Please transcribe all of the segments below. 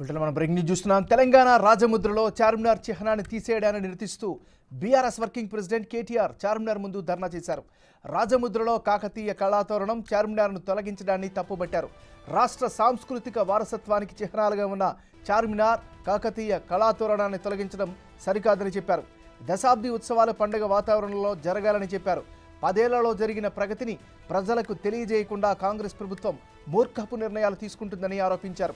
వీటిలో మనం breaking news చూస్తున్నాం తెలంగాణ రాజముద్రలో చార్మినార్ చిహ్నాన్ని తీసేయడాన్ని నిరసిస్తూ BRS working president KTR Charminar ముందు ధర్నా చేశారు రాజముద్రలో కాకతీయ కళాతోరణం చార్మినార్ను తొలగించడాన్ని తప్పుబట్టారు రాష్ట్ర సాంస్కృతిక వారసత్వానికి చిహ్నాలుగా ఉన్న చార్మినార్ కాకతీయ కళాతోరణాన్ని తొలగించడం సరికాదని చెప్పారు దశాబ్ది ఉత్సవాల పండుగ వాతావరణంలో జరగాలని చెప్పారు పదేళ్లలో జరిగిన ప్రగతిని ప్రజలకు తెలియజేయకుండా కాంగ్రెస్ ప్రభుత్వం మూర్ఖపు నిర్ణయాలు తీసుకుంటుందని ఆరోపించారు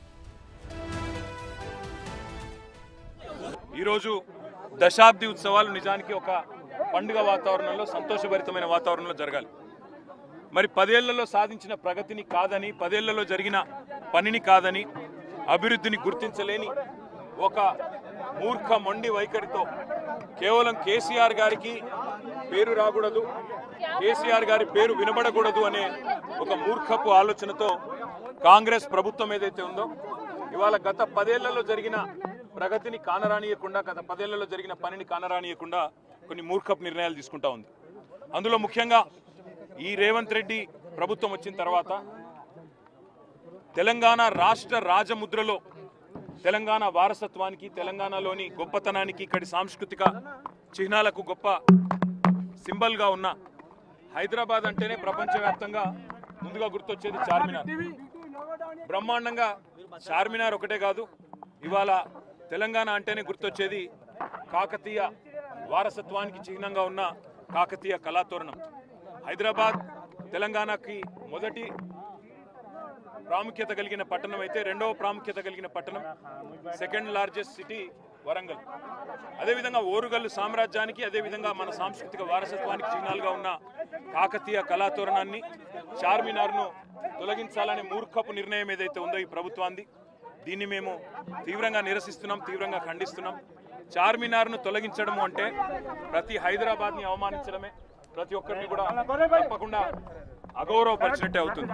ఈరోజు దశాబ్ది ఉత్సవాలు నిజానికి ఒక పండుగ వాతావరణంలో సంతోషభరితమైన వాతావరణంలో జరగాలి మరి పదేళ్లలో సాధించిన ప్రగతిని కాదని పదేళ్లలో జరిగిన పనిని కాదని అభివృద్ధిని గుర్తించలేని ఒక మూర్ఖ మొండి వైఖరితో కేవలం కేసీఆర్ గారికి పేరు రాకూడదు కేసీఆర్ గారి పేరు వినబడకూడదు అనే ఒక మూర్ఖపు ఆలోచనతో కాంగ్రెస్ ప్రభుత్వం ఏదైతే ఉందో ఇవాళ గత పదేళ్లలో జరిగిన ప్రగతిని కానరానియకుండా గత పదేళ్లలో జరిగిన పనిని కానరానియకుండా కొన్ని మూర్ఖపు నిర్ణయాలు తీసుకుంటా ఉంది అందులో ముఖ్యంగా ఈ రేవంత్ రెడ్డి ప్రభుత్వం వచ్చిన తర్వాత తెలంగాణ రాష్ట్ర రాజముద్రలో తెలంగాణ వారసత్వానికి తెలంగాణలోని గొప్పతనానికి ఇక్కడి సాంస్కృతిక చిహ్నాలకు గొప్ప సింబల్గా ఉన్న హైదరాబాద్ అంటేనే ప్రపంచవ్యాప్తంగా ముందుగా గుర్తొచ్చేది చార్మినార్ బ్రహ్మాండంగా చార్మినార్ ఒకటే కాదు ఇవాళ తెలంగాణ అంటేనే గుర్తొచ్చేది కాకతీయ వారసత్వానికి చిహ్నంగా ఉన్న కాకతీయ కళాతోరణం హైదరాబాద్ తెలంగాణకి మొదటి ప్రాముఖ్యత కలిగిన పట్టణం అయితే రెండవ ప్రాముఖ్యత కలిగిన పట్టణం సెకండ్ లార్జెస్ట్ సిటీ వరంగల్ అదేవిధంగా ఓరుగల్లు సామ్రాజ్యానికి అదేవిధంగా మన సాంస్కృతిక వారసత్వానికి చిహ్నాలుగా ఉన్న కాకతీయ కళాతోరణాన్ని చార్మినార్ను తొలగించాలనే మూర్ఖపు నిర్ణయం ఏదైతే ఉందో ఈ ప్రభుత్వాన్ని దీన్ని మేము తీవ్రంగా నిరసిస్తున్నాం తీవ్రంగా ఖండిస్తున్నాం చార్మినార్ను తొలగించడము అంటే ప్రతి హైదరాబాద్ని అవమానించడమే ప్రతి ఒక్కరిని కూడా తప్పకుండా అగౌరవపరిచినట్టే అవుతుంది